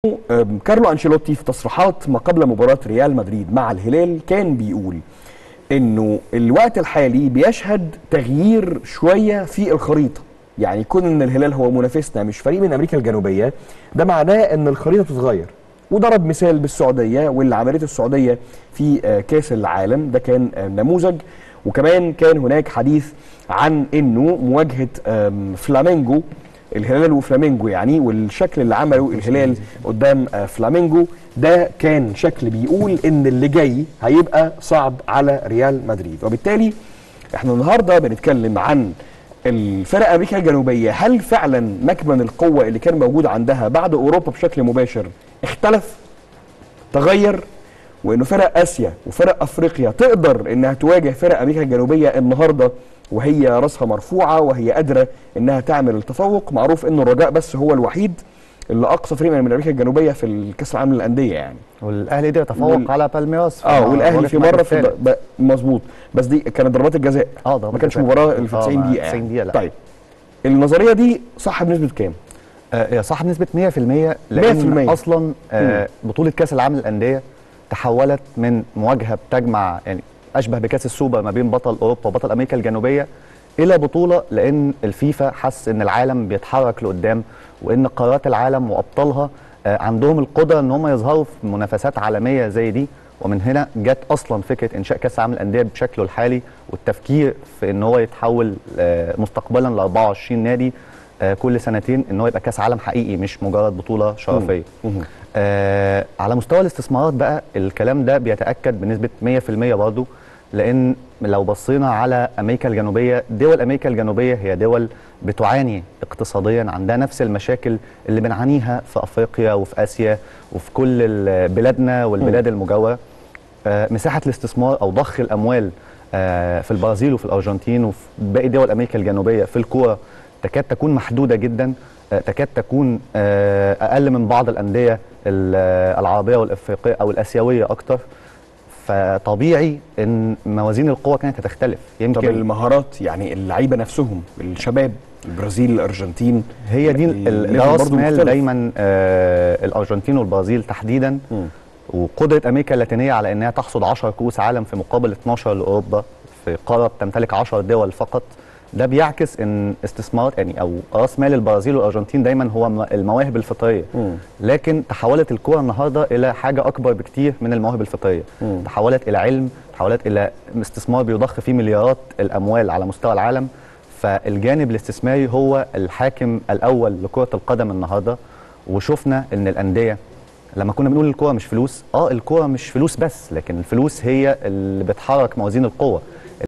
أم، كارلو انشيلوتي في تصريحات ما قبل مباراه ريال مدريد مع الهلال كان بيقول انه الوقت الحالي بيشهد تغيير شويه في الخريطه يعني كون ان الهلال هو منافسنا مش فريق من امريكا الجنوبيه ده معناه ان الخريطه بتتغير وضرب مثال بالسعوديه واللي عملته السعوديه في آه، كاس العالم ده كان آه، نموذج وكمان كان هناك حديث عن انه مواجهه آم، فلامينجو الهلال وفلامينجو يعني والشكل اللي عمله الهلال قدام آه، فلامينجو ده كان شكل بيقول ان اللي جاي هيبقى صعب على ريال مدريد وبالتالي احنا النهارده بنتكلم عن الفرق امريكا الجنوبيه هل فعلا مكمن القوه اللي كان موجود عندها بعد اوروبا بشكل مباشر اختلف تغير وانه فرق اسيا وفرق افريقيا تقدر انها تواجه فرق امريكا الجنوبيه النهارده وهي راسها مرفوعه وهي قادره انها تعمل التفوق معروف انه الرجاء بس هو الوحيد اللي اقصى فريق من امريكا الجنوبيه في الكاس العالم للانديه يعني والاهلي قدر يتفوق وال- على بالميراس في اه والاهلي مباراة في المركز مره في الثالث. الد- ب- مظبوط بس دي كانت ضربات الجزاء اه ضربات ما كانش جزاء. مباراه اللي في آه، 90 ما دقيقه 90 يعني. دقيقة لا. طيب النظريه دي صح بنسبه كام؟ آه، هي صح بنسبه 100% لان 100%. اصلا آه، بطوله كاس العالم للانديه تحولت من مواجهه بتجمع يعني اشبه بكاس السوبر ما بين بطل اوروبا وبطل امريكا الجنوبيه الى بطوله لان الفيفا حس ان العالم بيتحرك لقدام وان قارات العالم وابطالها آه، عندهم القدره ان هم يظهروا في منافسات عالميه زي دي ومن هنا جت اصلا فكره انشاء كاس العالم للانديه بشكله الحالي والتفكير في ان هو يتحول آه، مستقبلا ل 24 نادي آه، كل سنتين ان هو يبقى كاس عالم حقيقي مش مجرد بطوله شرفيه. مم. آه على مستوى الاستثمارات بقى الكلام ده بيتاكد بنسبه 100% برضه لان لو بصينا على امريكا الجنوبيه دول امريكا الجنوبيه هي دول بتعاني اقتصاديا عندها نفس المشاكل اللي بنعانيها في افريقيا وفي اسيا وفي كل ال- بلادنا والبلاد المجاوره آه، مساحه الاستثمار او ضخ الاموال آه، في البرازيل وفي الارجنتين وفي باقي دول امريكا الجنوبيه في الكوره تكاد تكون محدوده جدا آه، تكاد تكون آه، اقل من بعض الانديه ال- آه، العربيه والافريقيه او الاسيويه اكتر فطبيعي ان موازين القوى كانت هتختلف طب يمكن المهارات يعني اللعيبه نفسهم الشباب البرازيل الارجنتين هي دي ال- ال- الليفل ده راس برضو مال مختلف. دايما آه الارجنتين والبرازيل تحديدا مم. وقدره امريكا اللاتينيه على انها تحصد 10 كؤوس عالم في مقابل 12 لاوروبا في قاره بتمتلك 10 دول فقط ده بيعكس ان استثمارات يعني او راس مال البرازيل والارجنتين دايما هو م- المواهب الفطريه مم. لكن تحولت الكره النهارده الى حاجه اكبر بكتير من المواهب الفطريه مم. تحولت الى علم تحولت الى استثمار بيضخ فيه مليارات الاموال على مستوى العالم فالجانب الاستثماري هو الحاكم الاول لكره القدم النهارده وشفنا ان الانديه لما كنا بنقول الكوره مش فلوس اه الكوره مش فلوس بس لكن الفلوس هي اللي بتحرك موازين القوه